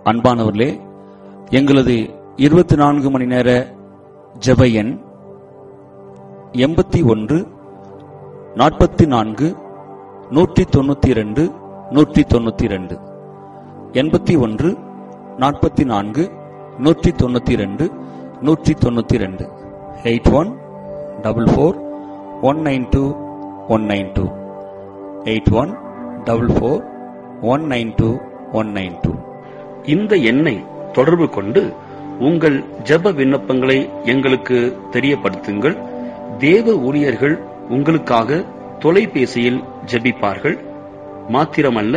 அன்பானவர்களே எங்களது இருபத்தி நான்கு மணி நேர ஜெப எண் எண்பத்தி ஒன்று நாற்பத்தி நான்கு நூற்றி தொண்ணூத்தி இரண்டு நூற்றி தொண்ணூத்தி இரண்டு எண்பத்தி ஒன்று நாற்பத்தி நான்கு நூற்றி தொண்ணூத்தி இரண்டு நூற்றி தொண்ணூத்தி இரண்டு eight one double four one nine two one nine two eight one double four one nine two one nine two இந்த எண்ணை தொடர்பு கொண்டு உங்கள் ஜெப விண்ணப்பங்களை எங்களுக்கு தெரியப்படுத்துங்கள் தேவ ஊழியர்கள் உங்களுக்காக தொலைபேசியில் ஜெபிப்பார்கள் மாத்திரமல்ல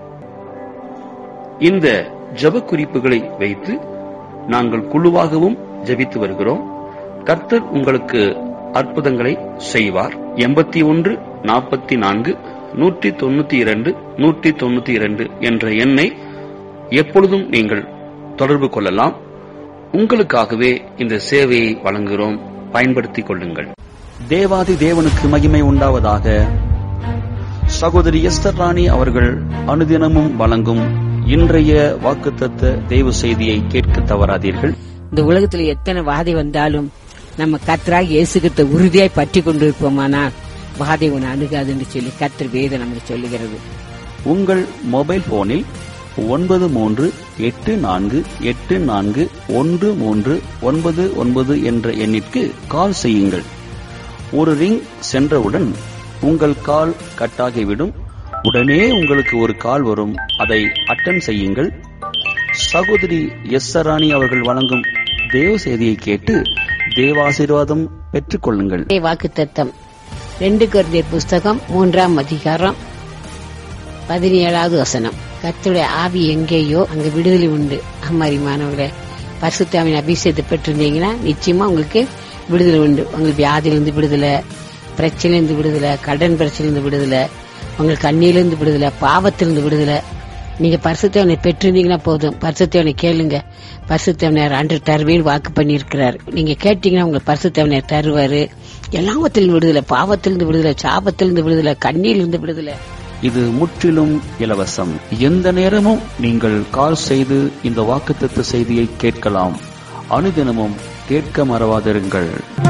இந்த ஜெப குறிப்புகளை வைத்து நாங்கள் குழுவாகவும் ஜெபித்து வருகிறோம் கர்த்தர் உங்களுக்கு அற்புதங்களை செய்வார் எண்பத்தி ஒன்று நாற்பத்தி நான்கு நூற்றி தொண்ணூத்தி இரண்டு நூற்றி தொண்ணூத்தி இரண்டு என்ற எண்ணை எப்பொழுதும் நீங்கள் தொடர்பு கொள்ளலாம் உங்களுக்காகவே இந்த சேவையை வழங்குகிறோம் பயன்படுத்திக் கொள்ளுங்கள் தேவாதி தேவனுக்கு மகிமை உண்டாவதாக சகோதரி எஸ்தர் ராணி அவர்கள் அனுதினமும் வழங்கும் இன்றைய வாக்குத்தத்த தெய்வ செய்தியை கேட்க தவறாதீர்கள் இந்த உலகத்துல எத்தனை வாதை வந்தாலும் நம்ம கத்தராக இயேசுகிட்ட உறுதியாய் பற்றி கொண்டிருப்போமானால் வாதை உன்னை அணுகாதுன்னு சொல்லி கத்தர் வேதம் நமக்கு சொல்லுகிறது உங்கள் மொபைல் போனில் ஒன்பது மூன்று எட்டு நான்கு எட்டு நான்கு ஒன்று மூன்று ஒன்பது ஒன்பது என்ற எண்ணிற்கு கால் செய்யுங்கள் ஒரு ரிங் சென்றவுடன் உங்கள் கால் கட்டாகிவிடும் உடனே உங்களுக்கு ஒரு கால் வரும் அதை அட்டன் செய்யுங்கள் சகோதரி எஸ் ராணி அவர்கள் வழங்கும் தேவ செய்தியை கேட்டு தேவாசீர்வாதம் பெற்றுக்கொள்ளுங்கள் வாக்கு தத்தம் ரெண்டு குருந்தியர் புஸ்தகம் மூன்றாம் அதிகாரம் பதினேழாவது வசனம் கர்த்தருடைய ஆவி எங்கேயோ அங்க விடுதலை உண்டு அம்மாரிமானவர்களே பரிசுத்தாவின் அபிஷேகத்தை பெற்றிருந்தீங்கன்னா நிச்சயமா உங்களுக்கு விடுதலை உண்டு உங்களுக்கு வியாதியிலிருந்து விடுதலை பிரச்சனையிலிருந்து விடுதலை கடன் பிரச்சனையிலிருந்து விடுதலை உங்களுக்கு கண்ணியிலிருந்து விடுதலை பாவத்திலிருந்து விடுதலை நீங்க பரிசுத்தவனை பெற்றிருந்தீங்கன்னா போதும் பரிசுத்தவனை கேளுங்க பரிசுத்தவனர் அன்று தருவேன் வாக்கு பண்ணியிருக்கிறார் நீங்க கேட்டீங்கன்னா உங்களுக்கு பரிசுத்தவனர் தருவாரு எல்லாவத்திலிருந்து விடுதலை பாவத்திலிருந்து விடுதலை சாபத்திலிருந்து விடுதலை கண்ணியிலிருந்து விடுதலை இது முற்றிலும் இலவசம் எந்த நேரமும் நீங்கள் கால் செய்து இந்த வாக்குத்தத்த செய்தியை கேட்கலாம் அனுதினமும் கேட்க மறவாதிருங்கள்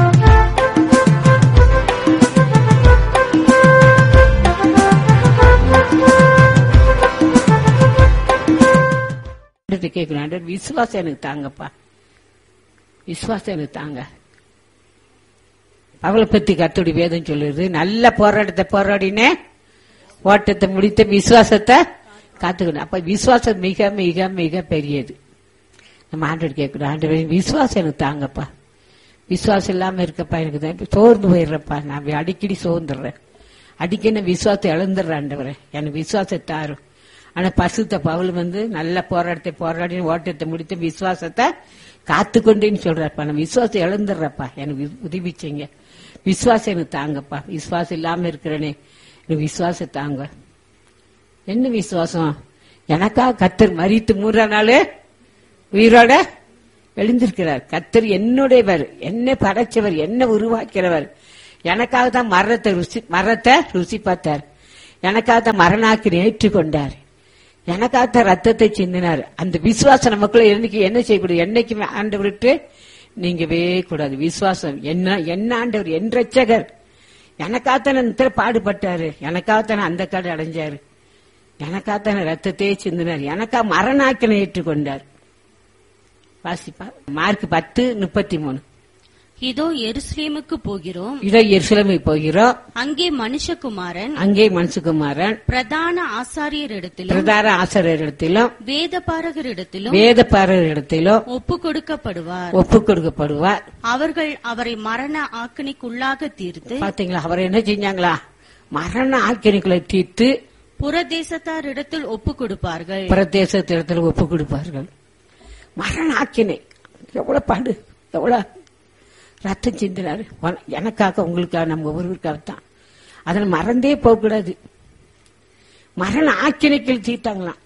ஆண்டவர்கிட்ட கேட்கணும் ஆண்டவர் விசுவாசம் எனக்கு தாங்கப்பா விசுவாசம் எனக்கு தாங்க அவளை பத்தி கத்துடி வேதம் சொல்லுது நல்ல போராட்டத்தை போராடினே ஓட்டத்தை முடித்த விசுவாசத்தை காத்துக்கணும் அப்ப விசுவாசம் மிக மிக மிக பெரியது நம்ம ஆண்டவர் கேட்கணும் ஆண்டவர் விசுவாசம் எனக்கு தாங்கப்பா விசுவாசம் இல்லாம இருக்கப்பா எனக்கு தான் சோர்ந்து போயிடுறப்பா நான் அடிக்கடி சோர்ந்துடுறேன் அடிக்கடி நான் விசுவாசத்தை இழந்துடுறேன் ஆண்டவரே எனக்கு விசுவாசத்தை தாரும் ஆனா பசுத்த பவுல் வந்து நல்ல போராட்டத்தை போராடி ஓட்டத்தை முடித்து விசுவாசத்தை காத்துக்கொண்டேன்னு சொல்றப்பா நான் விசுவாசத்தை இழந்துடுறப்பா எனக்கு உதவி செய்யுங்க விசுவாசம் எனக்கு தாங்கப்பா விசுவாசம் இல்லாம இருக்கிறேனே எனக்கு விசுவாசம் தாங்க என்ன விசுவாசம் எனக்கா கத்தர் மறித்து மூன்றா நாள் உயிரோட எழுந்திருக்கிறார் கத்தர் என்னுடையவர் என்ன படைச்சவர் என்ன உருவாக்கிறவர் எனக்காக தான் மரணத்தை ருசி மரத்தை ருசி பார்த்தார் எனக்காக தான் மரணாக்கினை ஏற்றுக்கொண்டார் எனக்காக தான் ரத்தத்தை சிந்தினார் அந்த விசுவாசம் நமக்குள்ள என்னைக்கு என்ன செய்யக்கூடாது என்னைக்குமே ஆண்டவர்கிட்ட நீங்கவே கூடாது விசுவாசம் என்ன என்ன ஆண்டவர் என் ரட்சகர் எனக்காகத்தானே இந்த பாடுபட்டாரு எனக்காகத்தானே அந்த காடு அடைஞ்சாரு எனக்காகத்தானே ரத்தத்தையே சிந்தினார் எனக்கா மரணாக்கினை ஏற்றுக்கொண்டார் வாசிப்பா மார்க் பத்து முப்பத்தி மூணு இதோ எருசலேமுக்கு போகிறோம் இதோ எருசலேமுக்கு போகிறோம் அங்கே மனுஷகுமாரன் அங்கே மனசுகுமாரன் பிரதான ஆசாரியரிடத்திலும் பிரதார ஆசிரியரிடத்திலும் வேதபாரகரிடத்திலும் வேத இடத்திலும் ஒப்பு கொடுக்கப்படுவார் ஒப்பு கொடுக்கப்படுவார் அவர்கள் அவரை மரண ஆக்கணிக்குள்ளாக தீர்த்து பாத்தீங்களா அவர் என்ன செஞ்சாங்களா மரண ஆக்கினைக்குள்ள தீர்த்து புறதேசத்தாரிடத்தில் ஒப்பு கொடுப்பார்கள் பிரதேசத்திடத்தில் ஒப்பு கொடுப்பார்கள் மரண ஆக்கினை எவ்வளவு பாடு எவ்வளவு ரத்தம் சிந்தினாரு உன- எனக்காக உங்களுக்காக நம்ம ஒவ்வொருவருக்காக தான் அதில் மறந்தே போகக்கூடாது மரண ஆக்கினைகள் தீர்த்தாங்களாம்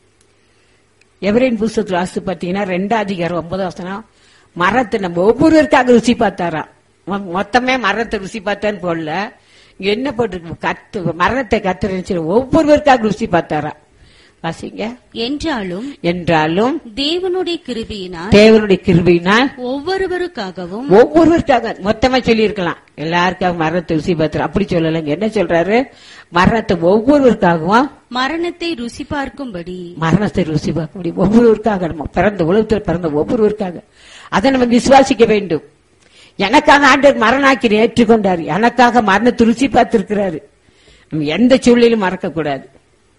எவரின் புஸ்தகத்தில் வாசித்து பார்த்தீங்கன்னா ரெண்டாம் அதிகாரம் ஒன்பதாம் வசனம் மரத்தை நம்ம ஒவ்வொருவருக்காக ருசி பார்த்தாராம் மொ- மொத்தமே மரத்தை ருசி பார்த்தான்னு போடல இங்க என்ன போட்டிருக்கு கத்து மரணத்தை கத்துறேன்னு சொல்லி ஒவ்வொருவருக்காக ருசி பார்த்தாராம் வாசிங்க என்றாலும் என்றாலும் தேவனுடைய கிருபையினால் தேவனுடைய கிருபையினால் ஒவ்வொருவருக்காகவும் ஒவ்வொருவருக்காக மொத்தமா சொல்லி இருக்கலாம் எல்லாருக்காக மரணத்தை ருசி பார்த்து அப்படி சொல்லலைங்க என்ன சொல்றாரு மரணத்தை ஒவ்வொருவருக்காகவும் மரணத்தை ருசி பார்க்கும்படி மரணத்தை ருசி பார்க்க முடியும் ஒவ்வொருவருக்காக நம்ம பிறந்த உலகத்தில் பிறந்த ஒவ்வொருவருக்காக அதை நம்ம விசுவாசிக்க வேண்டும் எனக்காக ஆண்டவர் மரணாக்கி ஏற்றுக்கொண்டார் எனக்காக மரணத்தை ருசி பார்த்திருக்கிறாரு நம்ம எந்த சூழ்நிலையிலும் மறக்க கூடாது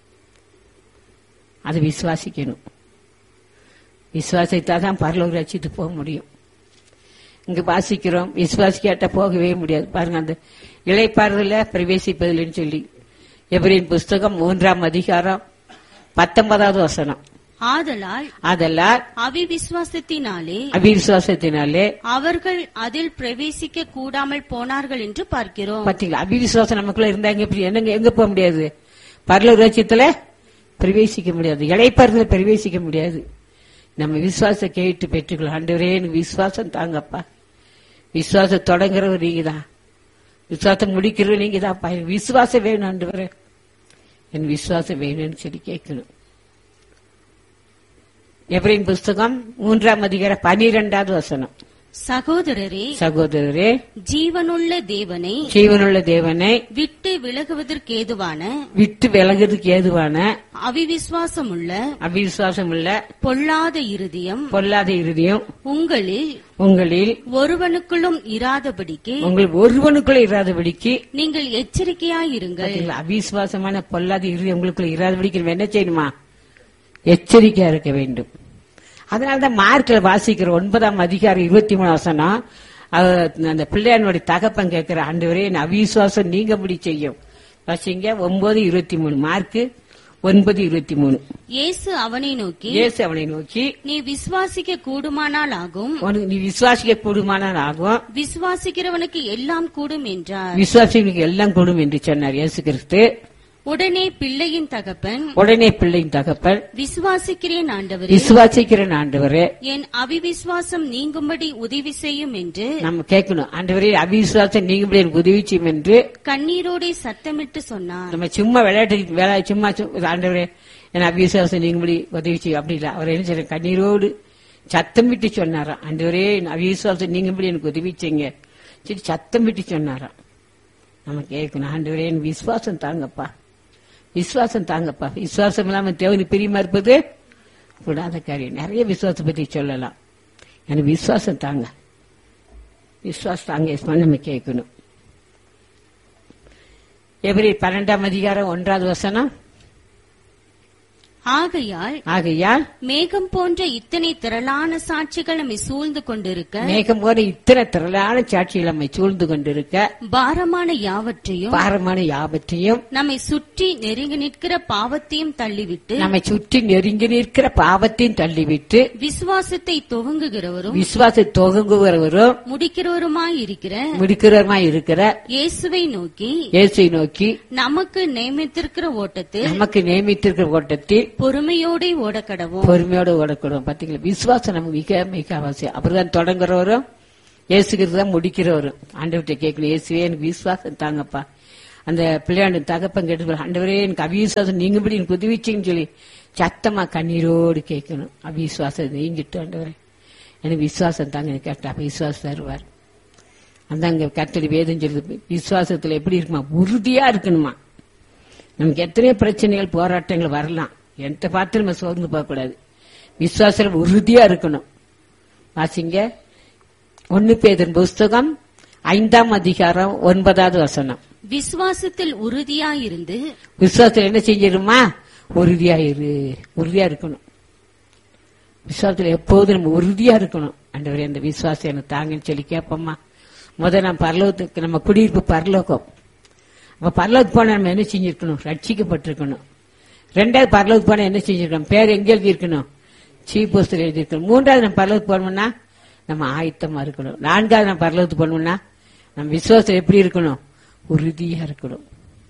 அதை விசுவாசிக்கணும் விசுவாசித்தா தான் பரலோக ரட்சித்து போக முடியும் இங்க வாசிக்கிறோம் விசுவாசிக்காட்ட போகவே முடியாது பாருங்க அந்த இலைப்பாறுதல பிரவேசிப்பதில்லைன்னு சொல்லி எவரின் புஸ்தகம் மூன்றாம் அதிகாரம் பத்தொன்பதாவது வசனம் ஆதலால் அதெல்லாம் அவிவிசுவாசத்தினாலே அவிசுவாசத்தினாலே அவர்கள் அதில் பிரவேசிக்க கூடாமல் போனார்கள் என்று பார்க்கிறோம் பாத்தீங்களா அபிவிசுவாசம் நமக்குள்ள இருந்தாங்க இப்படி என்னங்க எங்க போக முடியாது பரலோக ராஜ்யத்துல பிரவேசிக்க முடியாது இலைப்பாறுதல பிரவேசிக்க முடியாது நம்ம விசுவாசத்தை கேட்டு பெற்றுக்கலாம் ஆண்டவரே எனக்கு விசுவாசம் தாங்கப்பா விசுவாசம் தொடங்குறவர் நீங்க தான் விசுவாசம் முடிக்கிறவர் நீங்க தான்ப்பா எனக்கு விசுவாசம் வேணும் ஆண்டவரே என் விசுவாசம் வேணும்னு சொல்லி கேட்கணும் எப்ரின் புஸ்தகம் மூன்றாம் அதிகார பனிரெண்டாவது வசனம் சகோதரரே சகோதரரே ஜீவனுள்ள தேவனை ஜீவனுள்ள தேவனை விட்டு விலகுவதற்கேதுவான விட்டு விலகுறதுக்கு ஏதுவான அவிவிசுவாசமுள்ள அவிசுவாசம் உள்ள பொல்லாத இருதயம் பொல்லாத இறுதியும் உங்களில் உங்களில் ஒருவனுக்குள்ளும் இராதபடிக்கு உங்கள் ஒருவனுக்குள்ள இராதபடிக்கு நீங்கள் எச்சரிக்கையாயிருங்கள் பாத்தீங்களா, அவிசுவாசமான பொல்லாத இறுதி உங்களுக்குள்ள இராதபடிக்கு நம்ம என்ன செய்யணுமா எச்சரிக்கையா இருக்க வேண்டும் அதனாலதான் மார்க்ல வாசிக்கிற ஒன்பதாம் அதிகாரம் இருபத்தி மூணு வசனம் அவர் அந்த பிள்ளையானுடைய தகப்பன் கேட்கிற ஆண்டவரே என் அவிசுவாசம் நீங்க முடி செய்யும் வாசிங்க ஒன்பது இருபத்தி மூணு மார்க்கு ஒன்பது இருபத்தி மூணு இயேசு அவனை நோக்கி இயேசு அவனை நோக்கி நீ விசுவாசிக்க கூடுமானால் ஆகும் உனக்கு நீ விசுவாசிக்க கூடுமானால் ஆகும் விசுவாசிக்கிறவனுக்கு எல்லாம் கூடும் என்றார் விசுவாசிகளுக்கு எல்லாம் கூடும் என்று சொன்னார் இயேசு கிறிஸ்து உடனே பிள்ளையின் தகப்பன் உடனே பிள்ளையின் தகப்பன் விசுவாசிக்கிறேன் ஆண்டவரே விசுவாசிக்கிற ஆண்டவரே என் அவிவிசுவாசம் நீங்கும்படி உதவி செய்யும் என்று நம்ம கேட்கணும் ஆண்டவரே அவிசுவாசம் நீங்க எனக்கு உதவி செய்யும் என்று கண்ணீரோடே சத்தமிட்டு சொன்னார் நம்ம சும்மா விளையாட்டு வேலை சும்மா சு- ஆண்டவரே என் அவிசுவாசம் நீங்கும்படி உதவி செய்யும் அப்படி இல்ல அவர் என்ன செய்ய கண்ணீரோடு சத்தம் விட்டு சொன்னாராம் ஆண்டவரே என் அவிசுவாசம் நீங்கும்படி எனக்கு உதவி செய்யுங்க சரி சத்தம் விட்டு சொன்னாராம் நம்ம கேட்கணும் ஆண்டவரே என் விசுவாசம் தாங்கப்பா விசுவாசம் தாங்கப்பா விசுவாசம் இல்லாம தேவனுக்கு பிரியமா இருப்பது கூடாத காரியம் நிறைய விசுவாசத்தை பத்தி சொல்லலாம் எனக்கு விசுவாசம் தாங்க விசுவாசம் தாங்க யேசுவான்னு நம்ம கேட்கணும் எவரி பன்னெண்டாம் அதிகாரம் ஒன்றாவது வசனம் ஆகையால் ஆகையால் மேகம் போன்ற இத்தனை திரளான சாட்சிகள் நம்மை சூழ்ந்து கொண்டிருக்க மேகம் போல இத்தனை திரளான சாட்சிகள் நம்மை சூழ்ந்து கொண்டிருக்க பாரமான யாவற்றையும் பாரமான யாவற்றையும் நம்மை சுற்றி நெருங்கி நிற்கிற பாவத்தையும் தள்ளிவிட்டு நம்மை சுற்றி நெருங்கி நிற்கிற பாவத்தையும் தள்ளிவிட்டு விசுவாசத்தை துவங்குகிறவரும் விசுவாச தொகுங்குகிறவரும் முடிக்கிறவருமாயிருக்கிற முடிக்கிறவருமாய் இருக்கிற இயேசுவை நோக்கி இயேசுவை நோக்கி நமக்கு நியமித்திருக்கிற ஓட்டத்தில் நமக்கு நியமித்திருக்கிற ஓட்டத்தில் பொறுமையோடே ஓடக்கடவும் பொறுமையோட ஓடக்கூடும் பாத்தீங்களா விசுவாசம் நமக்கு மிக மிக அவசியம் அப்படிதான் தொடங்குறவரும் இயேசுக்கு தான் முடிக்கிறவரும் ஆண்டவர்கிட்ட கேட்கணும் இயேசுவே எனக்கு விசுவாசம் தாங்கப்பா அந்த பிள்ளையாண்டு தகப்பன் கேட்டு ஆண்டவரே எனக்கு அவிசுவாசம் நீங்கபடி எனக்கு உதவிச்சிங்கன்னு சொல்லி சத்தமா கண்ணீரோடு கேட்கணும் அவிசுவாசம் நீங்கிட்டு ஆண்டவரே எனக்கு விசுவாசம் தாங்க கேட்டா விசுவாசம் தருவார் அந்த அங்க கத்தடி வேதம் சொல்லுது விசுவாசத்துல எப்படி இருக்குமா உறுதியா இருக்கணுமா நமக்கு எத்தனையோ பிரச்சனைகள் போராட்டங்கள் வரலாம் எந்த பார்த்து நம்ம சோர்ந்து போக கூடாது விசுவாசம் உறுதியா இருக்கணும் வாசிங்க ஒன்னு பேதன் புஸ்தகம் ஐந்தாம் அதிகாரம் ஒன்பதாவது வசனம் விசுவாசத்தில் உறுதியாயிருந்து விசுவாசத்துல என்ன செஞ்சிருமா உறுதியா இரு உறுதியா இருக்கணும் விசுவாசத்துல எப்போதும் நம்ம உறுதியா இருக்கணும் ஆண்டவரே அந்த விசுவாசம் எனக்கு தாங்கன்னு சொல்லி கேட்போம்மா முத நம்ம பரலோகத்துக்கு நம்ம குடியிருப்பு பரலோகம் அப்ப பரலோகத்துக்கு போனா நம்ம என்ன செஞ்சிருக்கணும் ரட்சிக்கப்பட்டிருக்கணும் ரெண்டாவது பரலோகத்துக்கு போனா என்ன செஞ்சிருக்கணும் பேர் எங்க எழுதி இருக்கணும் சீப் போஸ்டர் எழுதி இருக்கணும் மூன்றாவது நம்ம பரலோகத்துக்கு போனோம்னா நம்ம ஆயத்தமா இருக்கணும் நான்காவது நம்ம பரலோகத்துக்கு போனோம்னா நம்ம விசுவாசம் எப்படி இருக்கணும் உறுதியா இருக்கணும்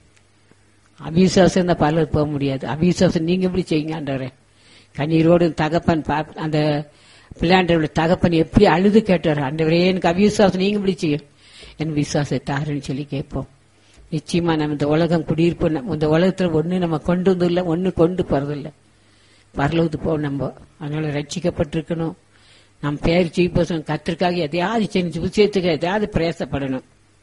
அவிசுவாசம் இருந்தா பரலோகத்துக்கு போக முடியாது அவிசுவாசம் நீங்க எப்படி செய்யுங்க ஆண்டவரே கண்ணீரோடு தகப்பன் பா- அந்த பிள்ளையாண்டவருடைய தகப்பன் எப்படி அழுது கேட்டார் ஆண்டவரே எனக்கு அவிசுவாசம் நீங்க எப்படி செய்யும் என் விசுவாசத்தை தாருன்னு சொல்லி கேட்போம் நிச்சயமா நம்ம இந்த உலகம் குடியிருப்பு நம்ம இந்த உலகத்துல ஒண்ணு நம்ம கொண்டு வந்து இல்ல ஒண்ணு கொண்டு போறதில்ல பரலவுக்கு போக நம்ம அதனால ரட்சிக்கப்பட்டிருக்கணும் நம் பேர் ஜீபோசம் கத்திற்காக எதையாவது செஞ்சு விஷயத்துக்கு எதையாவது பிரயாசப்படணும்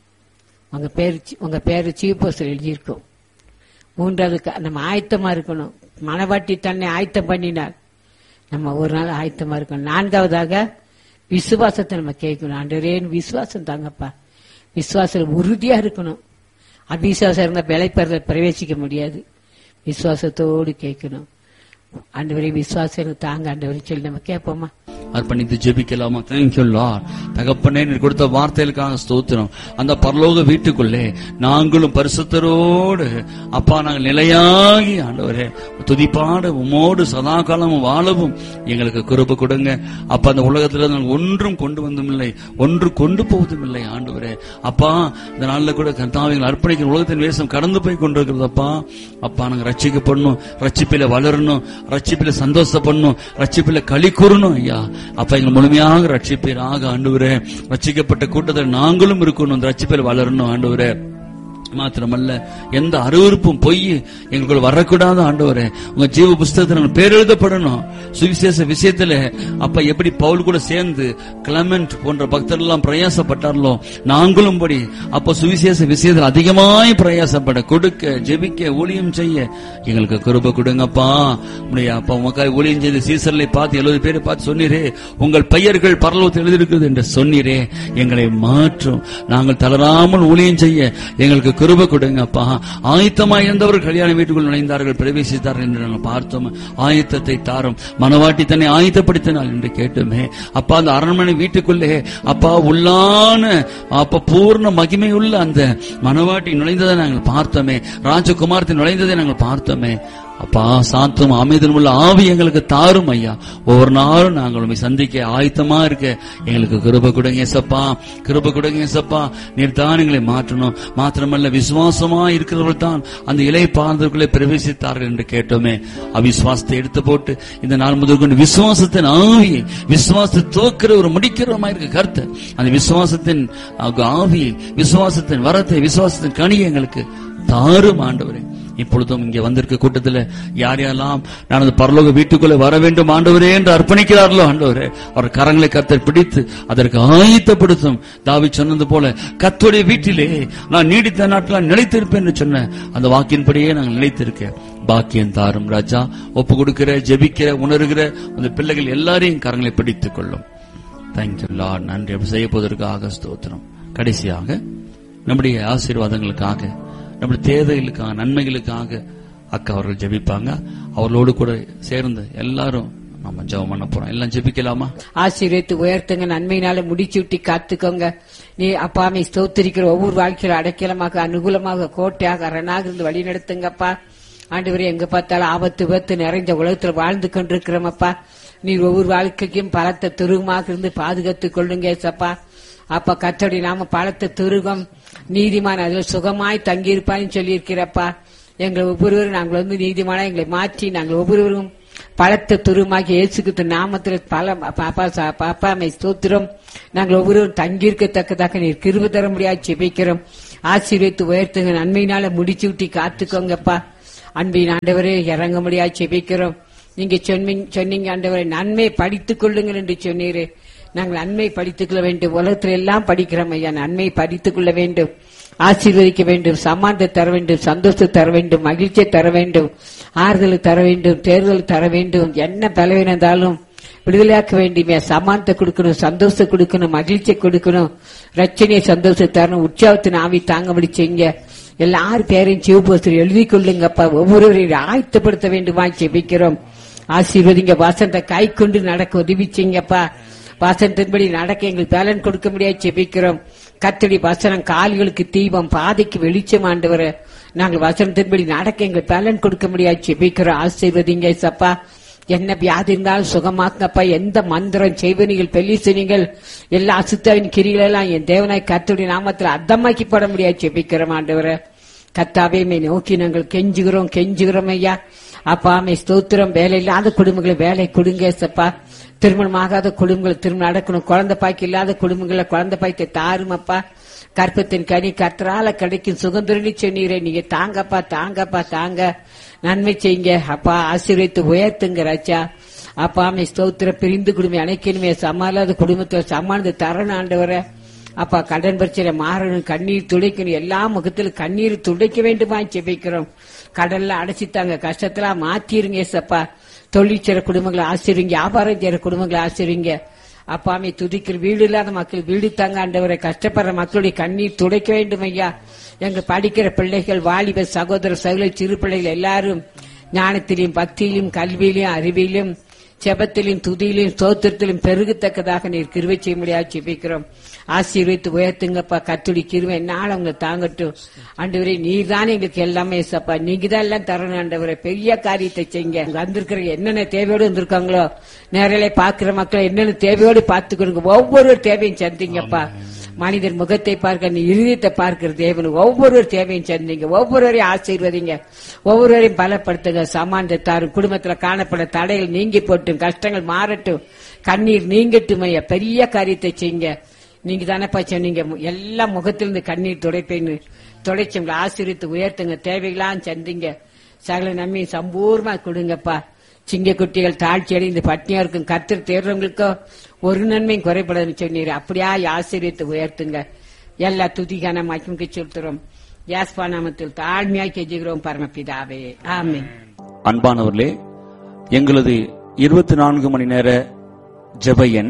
உங்க பேர் சி- உங்க பேரு சீப்போசல் எழுதியிருக்கும் மூன்றாவது க- நம்ம ஆயத்தமா இருக்கணும் மனவாட்டி தன்னை ஆயத்தம் பண்ணினார் நம்ம ஒரு நாள் ஆயத்தமா இருக்கணும் நான்காவதாக விசுவாசத்தை நம்ம கேட்கணும் ஆண்டவரேன் விசுவாசம் தாங்கப்பா விசுவாசம் உறுதியா இருக்கணும் அபிவிசுவாசம் இருந்தா விளைப்பறத பிரவேசிக்க முடியாது விசுவாசத்தோடு கேட்கணும் ஆண்டவரே விசுவாசம் எனக்கு தாங்க ஆண்டவரே சொல்லி நம்ம கேட்போமா அர்ப்பணித்து ஜெபிக்கலாமா தேங்க்யூ லார்ட் தகப்பனே நீர் கொடுத்த வார்த்தைகளுக்காக ஸ்தோத்திரம் அந்த பரலோக வீட்டுக்குள்ளே நாங்களும் பரிசுத்தரோடு அப்பா நாங்கள் நிலையாகி ஆண்டவரே துதிப்பாட உமோடு சதா காலமும் வாழவும் எங்களுக்கு குறுப்பு கொடுங்க அப்பா அந்த உலகத்துல நாங்கள் ஒன்றும் கொண்டு வந்தும் இல்லை ஒன்று கொண்டு போவதும் இல்லை ஆண்டவரே அப்பா இந்த நாள்ல கூட கர்த்தாவை அர்ப்பணிக்கிற உலகத்தின் வேஷம் கடந்து போய் கொண்டிருக்கிறதப்பா அப்பா நாங்க ரட்சிக்கப்படணும் ரட்சிப்பில வளரணும் ரட்சிப்பில சந்தோஷப்படணும் ரட்சிப்பில களி கூறணும் ஐயா அப்ப எங்களை முழுமையாக ரட்சிப்பீராக ஆண்டவரே ரட்சிக்கப்பட்ட கூட்டத்தில் நாங்களும் இருக்கணும் அந்த ரட்சிப்பில் வளரணும் ஆண்டவரே மாத்திரமல்ல எந்த அருவருப்பும் பொய் எங்களுக்குள்ள வரக்கூடாது ஆண்டவரே உங்க ஜீவ புஸ்தகத்தில் நாங்கள் பேர் எழுதப்படணும் சுவிசேஷ விஷயத்துல அப்ப எப்படி பவுல் கூட சேர்ந்து கிளமெண்ட் போன்ற பக்தர்கள் எல்லாம் பிரயாசப்பட்டார்களோ நாங்களும் படி அப்ப சுவிசேஷ விஷயத்தில் அதிகமாய் பிரயாசப்பட கொடுக்க ஜெபிக்க ஊழியம் செய்ய எங்களுக்கு கிருப கொடுங்கப்பா உடைய அப்பா உமக்காய் ஊழியம் செய்த சீசர்களை பார்த்து எழுபது பேரை பார்த்து சொன்னீரே உங்கள் பெயர்கள் பரலோகத்தில் எழுதியிருக்கிறது என்று சொன்னீரே எங்களை மாற்றும் நாங்கள் தளராமல் ஊழியம் செய்ய எங்களுக்கு கிருப கொடுங்கப்பா ஆயத்தமாய் இருந்தவர்கள் கல்யாண வீட்டுக்குள் நுழைந்தார்கள் பிரவேசித்தார்கள் என்று நாங்கள் பார்த்தோம் ஆயத்தத்தை தாரும் மனவாட்டி தன்னை ஆயத்தப்படுத்தினாள் என்று கேட்டோமே அப்பா அந்த அரண்மனை வீட்டுக்குள்ளே அப்பா உள்ளான அப்ப பூர்ண மகிமையுள்ள அந்த மனவாட்டி நுழைந்ததை நாங்கள் பார்த்தோமே ராஜகுமாரத்தை நுழைந்ததை நாங்கள் பார்த்தோமே அப்பா சாந்தம் அமைதல் உள்ள ஆவி எங்களுக்கு தாரும் ஐயா ஒவ்வொரு நாளும் நாங்கள் உண்மை சந்திக்க ஆயத்தமா இருக்க எங்களுக்கு கிருப கொடுங்க ஏசப்பா கிருப கொடுங்க ஏசப்பா நீர் தான் எங்களை மாற்றணும் மாத்திரமல்ல விசுவாசமா இருக்கிறவர்கள் தான் அந்த இலை பாதத்துக்குள்ளே பிரவேசித்தார்கள் என்று கேட்டோமே அவிசுவாசத்தை எடுத்து போட்டு இந்த நாள் முதல் கொண்டு விசுவாசத்தின் ஆவியை விசுவாசத்தை தோக்கிற ஒரு முடிக்கிறவமா இருக்க கருத்து அந்த விசுவாசத்தின் அஹ், ஆவியை விசுவாசத்தின் வரத்தை விசுவாசத்தின் கனியை எங்களுக்கு தாரும் ஆண்டவரே இப்பொழுதும் இங்கே வந்திருக்க கூட்டத்தில் யார் யாரெல்லாம் நான் அந்த பரலோக வீட்டுக்குள்ளே வர வேண்டும் ஆண்டவரே என்று அர்ப்பணிக்கிறார்களோ ஆண்டவரே அவர் கரங்களை கத்தர் பிடித்து அதற்கு ஆயத்தப்படுத்தும் தாவி சொன்னது போல கத்துடைய வீட்டிலே நான் நீடித்த நாட்டில் நிலைத்திருப்பேன் என்று சொன்ன அந்த வாக்கின்படியே நாங்கள் நிலைத்திருக்கேன் பாக்கியம் தாரும் ராஜா ஒப்பு கொடுக்கிற ஜெபிக்கிற உணர்கிற அந்த பிள்ளைகள் எல்லாரையும் கரங்களை பிடித்துக் கொள்ளும் தேங்க்யூ லார்ட் நன்றி அப்படி செய்ய போவதற்காக ஸ்தோத்திரம் கடைசியாக நம்முடைய ஆசீர்வாதங்களுக்காக நம்முடைய தேவைகளுக்காக நன்மைகளுக்காக அக்கா அவர்கள் ஜெபிப்பாங்க அவர்களோடு கூட சேர்ந்து எல்லாரும் நம்ம ஜெபம் பண்ண போறோம் எல்லாம் ஜெபிக்கலாமா ஆசீர்வதித்து உயர்த்துங்க நன்மையினால முடிச்சு விட்டு காத்துக்கோங்க நீ அப்பாமை ஸ்தோத்திரிக்கிற ஒவ்வொரு வாழ்க்கையில அடைக்கலமாக அனுகூலமாக கோட்டையாக அரணாக இருந்து வழி நடத்துங்கப்பா ஆண்டவரே எங்க பார்த்தாலும் ஆபத்து விபத்து நிறைஞ்ச உலகத்துல வாழ்ந்து கொண்டிருக்கிறோமப்பா நீர் ஒவ்வொரு வாழ்க்கைக்கும் பலத்த துருகமாக இருந்து பாதுகாத்துக் கொள்ளுங்க ஏசப்பா அப்பா கத்தோடி நாம பலத்த துருகம் நீதிமான் அதில் சுகமாய் தங்கியிருப்பான்னு சொல்லியிருக்கிறப்பா எங்களை ஒவ்வொருவரும் நாங்கள் வந்து நீதிமானா எங்களை மாற்றி நாங்கள் ஒவ்வொருவரும் பலத்த துருமாகி இயேசுக்கு நாமத்தில் பல பாப்பா சா- பாப்பாமை ஸ்தோத்திரம் நாங்கள் ஒவ்வொருவரும் தங்கியிருக்கத்தக்கதாக நீர் கிருப தர முடியாது செபிக்கிறோம் ஆசீர்வதித்து உயர்த்துங்க நன்மையினால முடிச்சு விட்டு காத்துக்கோங்கப்பா அன்பின் ஆண்டவரே இறங்க முடியாது செபிக்கிறோம் நீங்க சொன்னீங்க சொன்னீங்க ஆண்டவரே நன்மை படித்துக் கொள்ளுங்கள் என்று சொன்னீரே நாங்கள் நன்மை படித்துக் கொள்ள வேண்டும் உலகத்தில் எல்லாம் படிக்கிறோம் ஐயா நன்மை படித்துக் கொள்ள வேண்டும் ஆசீர்வதிக்க வேண்டும் சமானத்தை தர வேண்டும் சந்தோஷத்தை தர வேண்டும் மகிழ்ச்சியை தர வேண்டும் ஆறுதலை தர வேண்டும் தேர்தல் தர வேண்டும் என்ன பலவீனம் இருந்தாலும் விடுதலையாக்க வேண்டுமே சமானத்தை கொடுக்கணும் சந்தோஷத்தை கொடுக்கணும் மகிழ்ச்சியை கொடுக்கணும் ரச்சனையை சந்தோஷத்தை தரணும் உற்சாகத்தின் ஆவி தாங்கபடி செய்யுங்க எல்லாரும் பேரையும் சிவபோஸ்தர் எழுதி கொள்ளுங்கப்பா ஒவ்வொருவரையும் ஆயத்தப்படுத்த வேண்டுமா ஜெபிக்கிறோம் ஆசீர்வதிங்க வாசனத்தை கை கொண்டு நடக்க உதவி செய்யுங்கப்பா வாசனத்தின்படி நடக்க எங்களுக்கு பேலன் கொடுக்க முடியாது ஜெபிக்கிறோம் கத்தடி வசனம் கால்களுக்கு தீபம் பாதைக்கு வெளிச்சம் ஆண்டவர் நாங்கள் வசனத்தின்படி நடக்க எங்களுக்கு பேலன் கொடுக்க முடியாது ஜெபிக்கிறோம் ஆசீர்வதிங்க சப்பா என்ன வியாதி இருந்தாலும் சுகமாக்கப்பா எந்த மந்திரம் செய்வனிகள் பெல்லிசனிகள் எல்லா அசுத்தாவின் கிரிகளெல்லாம் என் தேவனாய் கத்துடைய நாமத்தில் அர்த்தமாக்கி போட முடியாது ஜெபிக்கிறோம் ஆண்டவரை கத்தாவே மே நோக்கி நாங்கள் கெஞ்சுகிறோம் கெஞ்சுகிறோம் ஐயா அப்பா மே ஸ்தோத்திரம் வேலை இல்லாத குடும்பங்களை வேலை கொடுங்க சப்பா திருமணமாகாத குடும்பங்களை திருமணம் நடக்கணும் குழந்தை பாய்க்கு இல்லாத குடும்பங்களை குழந்தை பாய்க்கு தாரும் அப்பா கற்பத்தின் கனி கர்த்தரால கிடைக்கும் சுதந்திரனி சொன்னீரே நீங்க தாங்கப்பா தாங்கப்பா தாங்க நன்மை செய்யுங்க அப்பா ஆசீர்வித்து உயர்த்துங்க ராஜா அப்பா அம்மை ஸ்தோத்திர பிரிந்து குடும்பம் அணைக்கணுமே சமாளாத குடும்பத்தில் சமாளித்து தரணும் ஆண்டவரை அப்பா கடன் பிரச்சனை மாறணும் கண்ணீர் துடைக்கணும் எல்லா முகத்திலும் கண்ணீர் துடைக்க வேண்டுமா ஜெபிக்கிறோம் கடல்ல அடைச்சித்தாங்க கஷ்டத்துல மாத்திருங்க ஏசப்பா தொழில் செய்ற குடும்பங்களை ஆசிரிங்க வியாபாரம் செய்யற குடும்பங்களை ஆசிரிங்க அப்பாமே துதிக்கிற வீடு இல்லாத மக்கள் வீடு தாங்க ஆண்டவரை கஷ்டப்படுற மக்களுடைய கண்ணீர் துடைக்க வேண்டும் ஐயா எங்க படிக்கிற பிள்ளைகள் வாலிப சகோதர சகோதர சிறு பிள்ளைகள் எல்லாரும் ஞானத்திலும் பக்தியிலும் கல்வியிலும் அறிவிலும் ஜெபத்திலும் துதியிலும் ஸ்தோத்திரத்திலும் பெருகத்தக்கதாக நீர் கிருவை செய்ய முடியாது ஜெபிக்கிறோம் ஆசீர்வித்து உயர்த்துங்கப்பா கத்துடி கிருவை என்னால உங்களை தாங்கட்டும் ஆண்டவரே நீர் தானே எங்களுக்கு எல்லாமே சப்பா நீங்க தான் எல்லாம் தரணும் ஆண்டவரே பெரிய காரியத்தை செய்யுங்க இங்க வந்திருக்கிற என்னென்ன தேவையோடு வந்திருக்காங்களோ நேரிலே பாக்குற மக்களை என்னென்ன தேவையோடு பார்த்துக்கணுங்க ஒவ்வொரு தேவையும் சந்திங்கப்பா மனிதர் முகத்தை பார்க்க நீ இருதயத்தை பார்க்கிற தேவன் ஒவ்வொரு தேவையும் சந்திங்க ஒவ்வொருவரையும் ஆசீர்வதிங்க ஒவ்வொருவரையும் பலப்படுத்துங்க சமானத்தை தாரும் குடும்பத்துல காணப்பட தடைகள் நீங்கி போட்டும் கஷ்டங்கள் மாறட்டும் கண்ணீர் நீங்கட்டும் ஐயா பெரிய காரியத்தை செய்யுங்க நீங்க தானேப்பா சொன்னீங்க எல்லா முகத்திலிருந்து கண்ணீர் துடைப்பேன்னு துடைச்சு உங்களை ஆசீர்வித்து உயர்த்துங்க தேவைகளாம் சந்திங்க சகல நம்பி சம்பூர்ணமா கொடுங்கப்பா சிங்க குட்டிகள் தாழ்ச்சி அடைந்து பட்னியா இருக்கும் கத்தர் தேர்றவங்களுக்கோ ஒரு நன்மையும் குறைபடாதுன்னு சொன்னீர் அப்படியா ஆசீர்வித்து உயர்த்துங்க எல்லா துதிகான மகிமுக்கு செலுத்துறோம் யாஸ்பா நாமத்தில் தாழ்மையாய் கெஞ்சுகிறோம் பரமபிதாவே ஆமென் அன்பானவர்களே எங்களது இருபத்தி நான்கு மணி நேர ஜெப எண்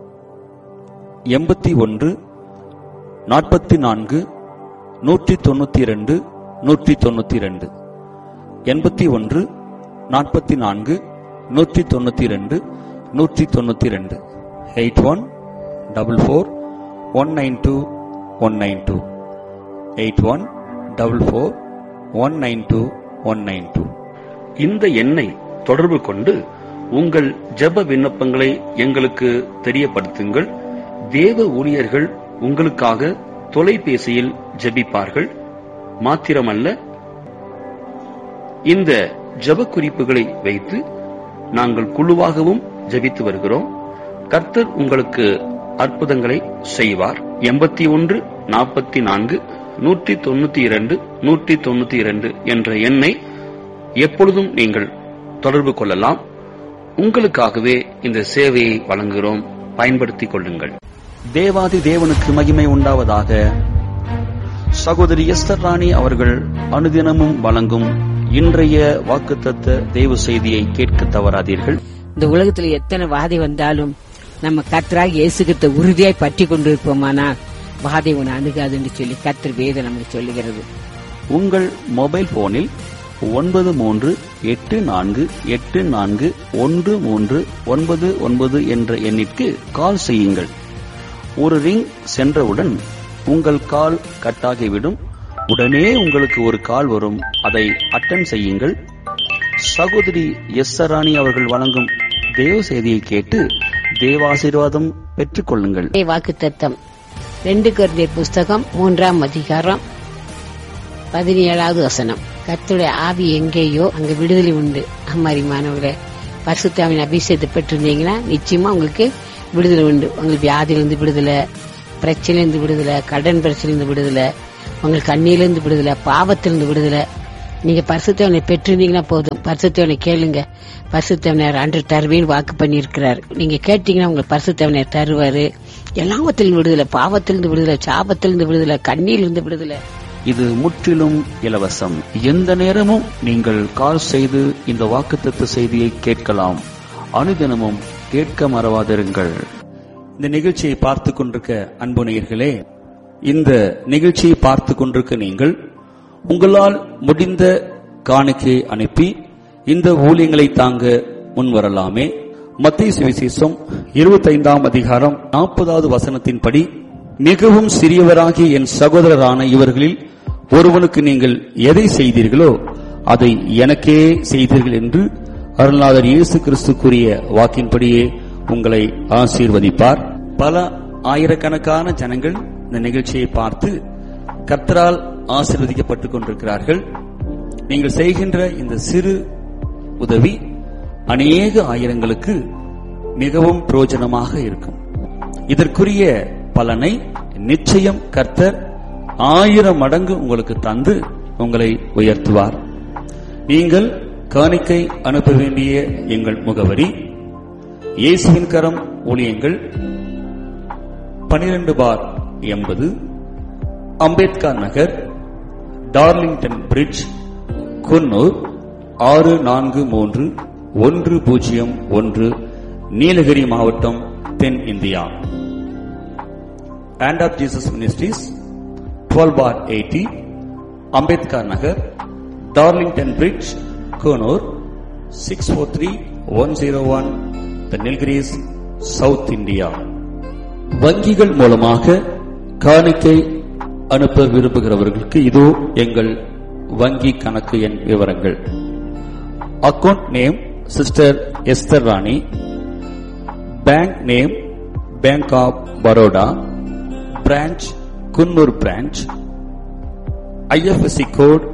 எண்பத்தி ஒன்று நாற்பத்தி நான்கு நூற்றி தொண்ணூத்தி இரண்டு நூற்றி தொண்ணூத்தி இரண்டு எண்பத்தி ஒன்று நாற்பத்தி நான்கு நூற்றி தொண்ணூத்தி இரண்டு நூற்றி தொண்ணூத்தி இரண்டு eight one double four one nine two one nine two eight one double four one nine two one nine two இந்த எண்ணை தொடர்பு கொண்டு உங்கள் ஜெப விண்ணப்பங்களை எங்களுக்கு தெரியப்படுத்துங்கள் தேவ ஊழியர்கள் உங்களுக்காக தொலைபேசியில் ஜெபிப்பார்கள் மாத்திரமல்ல இந்த ஜெப குறிப்புகளை வைத்து நாங்கள் குழுவாகவும் ஜெபித்து வருகிறோம் கர்த்தர் உங்களுக்கு அற்புதங்களை செய்வார் எண்பத்தி ஒன்று நாற்பத்தி நான்கு நூற்றி தொண்ணூத்தி இரண்டு நூற்றி தொண்ணூத்தி இரண்டு என்ற எண்ணை எப்பொழுதும் நீங்கள் தொடர்பு கொள்ளலாம் உங்களுக்காகவே இந்த சேவையை வழங்குகிறோம் பயன்படுத்திக் கொள்ளுங்கள் தேவாதி தேவனுக்கு மகிமை உண்டாவதாக சகோதரி எஸ்தர் ராணி அவர்கள் அனுதினமும் வழங்கும் இன்றைய வாக்குத்தத்த தேவ செய்தியை கேட்க தவறாதீர்கள் இந்த உலகத்துல எத்தனை வாதை வந்தாலும் நம்ம கர்த்தராக இயேசுகிட்ட உறுதியாய் பற்றி கொண்டிருப்போமானால் வாதை உன்னை அணுகாதுன்னு சொல்லி கர்த்தர் வேதம் நமக்கு சொல்லுகிறது உங்கள் மொபைல் போனில் ஒன்பது மூன்று எட்டு நான்கு எட்டு நான்கு ஒன்று மூன்று ஒன்பது ஒன்பது என்ற எண்ணிற்கு கால் செய்யுங்கள் ஒரு ரிங் சென்றவுடன் உங்கள் கால் கட்டாகிவிடும் உடனே உங்களுக்கு ஒரு கால் வரும் அதை அட்டன் செய்யுங்கள் சகோதரி எஸ் சராணி அவர்கள் வழங்கும் தேவ செய்தியை கேட்டு தேவாசீர்வாதம் பெற்றுக் கொள்ளுங்கள் வாக்கு தத்தம் ரெண்டு குருந்தியர் புஸ்தகம் மூன்றாம் அதிகாரம் பதினேழாவது வசனம் கர்த்தருடைய ஆவி எங்கேயோ அங்க விடுதலை உண்டு அம்மாரிமானவர்களே பரிசுத்தாவின் அபிஷேகத்தை பெற்றிருந்தீங்கன்னா நிச்சயமா உங்களுக்கு விடுதலை உண்டு உங்களுக்கு வியாதியிலிருந்து விடுதலை பிரச்சனையிலிருந்து விடுதலை கடன் பிரச்சனையிலிருந்து விடுதலை உங்களுக்கு கண்ணியிலிருந்து விடுதலை பாவத்திலிருந்து விடுதலை நீங்க பரிசுத்தவனை பெற்றிருந்தீங்கன்னா போதும் பரிசுத்தவனை கேளுங்க பரிசுத்தவனர் அன்று தருவேன்னு வாக்கு பண்ணியிருக்கிறார் நீங்க கேட்டீங்கன்னா உங்களுக்கு பரிசுத்தவனர் தருவாரு எல்லாவத்திலிருந்து விடுதலை பாவத்திலிருந்து விடுதலை சாபத்திலிருந்து விடுதலை கண்ணியிலிருந்து விடுதலை இது முற்றிலும் இலவசம் எந்த நேரமும் நீங்கள் கால் செய்து இந்த வாக்குத்தத்த செய்தியை கேட்கலாம் அனுதினமும் கேட்க மறவாதிருங்கள் இந்த நிகழ்ச்சியை பார்த்து கொண்டிருக்க அன்பு நேயர்களே இந்த நிகழ்ச்சியை பார்த்து கொண்டிருக்க நீங்கள் உங்களால் முடிந்த காணிக்கையை அனுப்பி இந்த ஊழியங்களை தாங்க முன்வரலாமே மத்திய சுவிசேஷம் இருபத்தைந்தாம் அதிகாரம் நாற்பதாவது வசனத்தின்படி மிகவும் சிறியவராகிய என் சகோதரரான இவர்களில் ஒருவனுக்கு நீங்கள் எதை செய்தீர்களோ அதை எனக்கே செய்தீர்கள் என்று அருள்நாதர் இயேசு கிறிஸ்து கூறிய வாக்கின்படியே உங்களை ஆசீர்வதிப்பார் பல ஆயிரக்கணக்கான ஜனங்கள் இந்த நிகழ்ச்சியை பார்த்து கர்த்தரால் ஆசீர்வதிக்கப்பட்டுக் கொண்டிருக்கிறார்கள் நீங்கள் செய்கின்ற இந்த சிறு உதவி அநேக ஆயிரங்களுக்கு மிகவும் பிரயோஜனமாக இருக்கும் இதற்குரிய பலனை நிச்சயம் கர்த்தர் ஆயிரம் மடங்கு உங்களுக்கு தந்து உங்களை உயர்த்துவார் நீங்கள் காணிக்கை அனுப்ப வேண்டிய எங்கள் முகவரி இயேசுவின் கரம் ஊழியங்கள் பனிரெண்டு பார் எண்பது அம்பேத்கர் நகர் டார்லிங்டன் பிரிட்ஜ் குன்னூர் ஆறு நான்கு மூன்று ஒன்று பூஜ்ஜியம் ஒன்று நீலகிரி மாவட்டம் தென் India and of Jesus Ministries, 12 bar 80, Ambedkar Nagar, Darlington Bridge, Konur, 643-101, The Nilgiris, South India. வங்கிகள் மூலமாக காணிக்கை அனுப்ப விரும்புகிறவர்களுக்கு இதோ எங்கள் வங்கி கணக்கு எண் விவரங்கள் account name sister Esther Rani bank name Bank of Baroda branch Coonoor branch IFSC code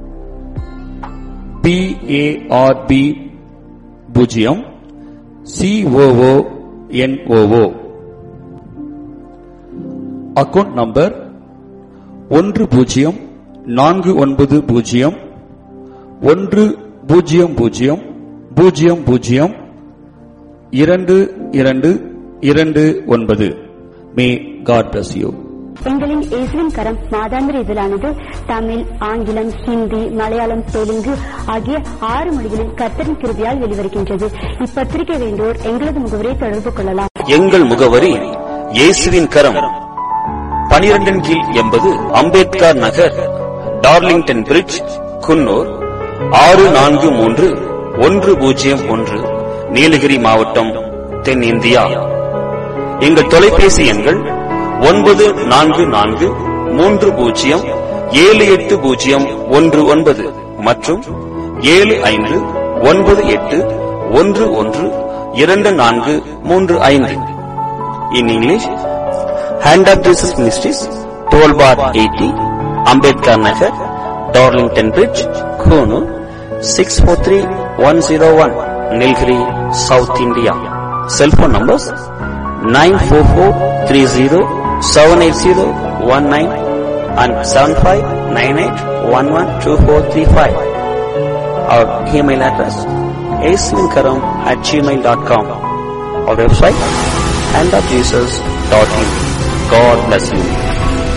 BARB பூஜ்ஜியம் சிஓஓ என்ஓஓ அக்கவுண்ட் நம்பர் ஒன்று பூஜ்ஜியம் நான்கு ஒன்பது பூஜ்ஜியம் ஒன்று பூஜ்ஜியம் பூஜ்ஜியம் பூஜ்ஜியம் பூஜ்ஜியம் இரண்டு இரண்டு இரண்டு ஒன்பது மே காட் பிளஸ் யூ எங்களின் இயேசுவின் கரம் மாதாந்திர இதழானது தமிழ் ஆங்கிலம் ஹிந்தி மலையாளம் தெலுங்கு ஆகிய ஆறு மொழிகளில் கர்த்தரின் கிருபையால் வெளிவருகின்றது இப்பத்திரிகை வேண்டோர் எங்களது முகவரை தொடர்பு கொள்ளலாம் எங்கள் முகவரி இயேசுவின் கரம் பனிரெண்டின் கீழ் எண்பது அம்பேத்கர் நகர் டார்லிங்டன் பிரிட்ஜ் குன்னூர் ஆறு நான்கு மூன்று ஒன்று பூஜ்ஜியம் ஒன்று நீலகிரி மாவட்டம் தென் இந்தியா எங்கள் தொலைபேசி எண்கள் ஒன்பது நான்கு நான்கு மூன்று பூஜ்ஜியம் ஏழு எட்டு பூஜ்ஜியம் ஒன்று ஒன்பது மற்றும் ஏழு ஐந்து ஒன்பது எட்டு ஒன்று ஒன்று இரண்டு நான்கு மூன்று ஐந்து in English hand of Jesus ministries twelve bar eighty Ambedkar Nagar Darlington Bridge Coonoor six four three one zero one Nilgiri south India cellphone numbers nine four four three zero seven eight zero one nine and seven five nine eight one one two four three five our email address ஏசுவின்கரம் at Gmail dot com our website and of Jesus.in. God bless you.